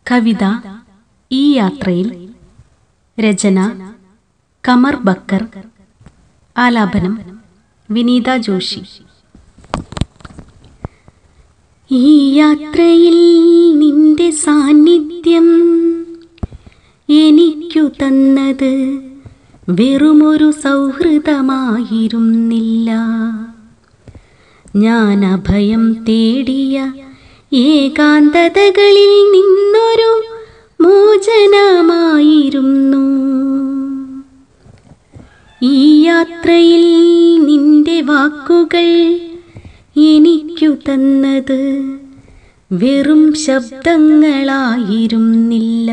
കവിത ഈ യാത്രയിൽ രചന കമർ ബക്കർ ആലാപനം വിനീത ജോഷി ഈ യാത്രയിൽ നിന്റെ സാന്നിധ്യം എനിക്കു തന്നത് വെറുമൊരു സൗഹൃദമായിരുന്നില്ല ഞാൻ അഭയം തേടിയ ഏകാന്തതകളിൽ നിന്നൊരു മോചനമായിരുന്നു ഈ യാത്രയിൽ നിന്റെ വാക്കുകൾ എനിക്കു തന്നത് വെറും ശബ്ദങ്ങളായിരുന്നില്ല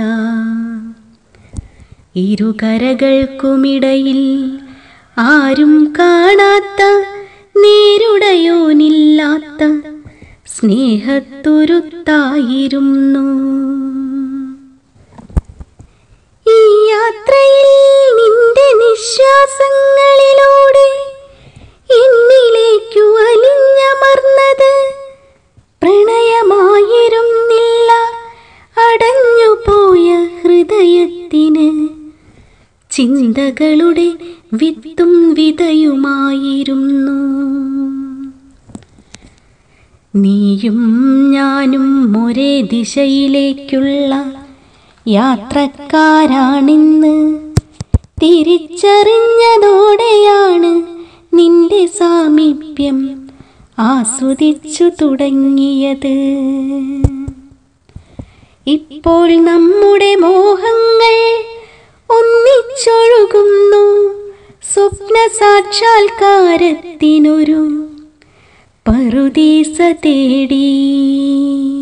ഇരുകരകൾക്കുമിടയിൽ ആരും കാണാത്ത നേരുടയോനില്ലാത്ത സ്നേഹത്തുരുത്തായിരുന്നു ഈ യാത്രയിൽ നിന്റെ നിശ്വാസങ്ങളിലൂടെ എന്നിലേക്കു അലിഞ്ഞമർന്നത് പ്രണയമായിരുന്നില്ല അടഞ്ഞുപോയ ഹൃദയത്തിന് ചിന്തകളുടെ വിത്തും വിതയുമായിരുന്നു നീയും ഞാനും ഒരേ ദിശയിലേക്കുള്ള യാത്രക്കാരാണിന്ന് തിരിച്ചറിഞ്ഞതോടെയാണ് നിന്റെ സാമീപ്യം ആസ്വദിച്ചു തുടങ്ങിയത് ഇപ്പോൾ നമ്മുടെ മോഹങ്ങൾ ഒന്നിച്ചൊഴുകുന്നു സ്വപ്ന സാക്ഷാത്കാരത്തിനൊരു പറുദീസ തേടി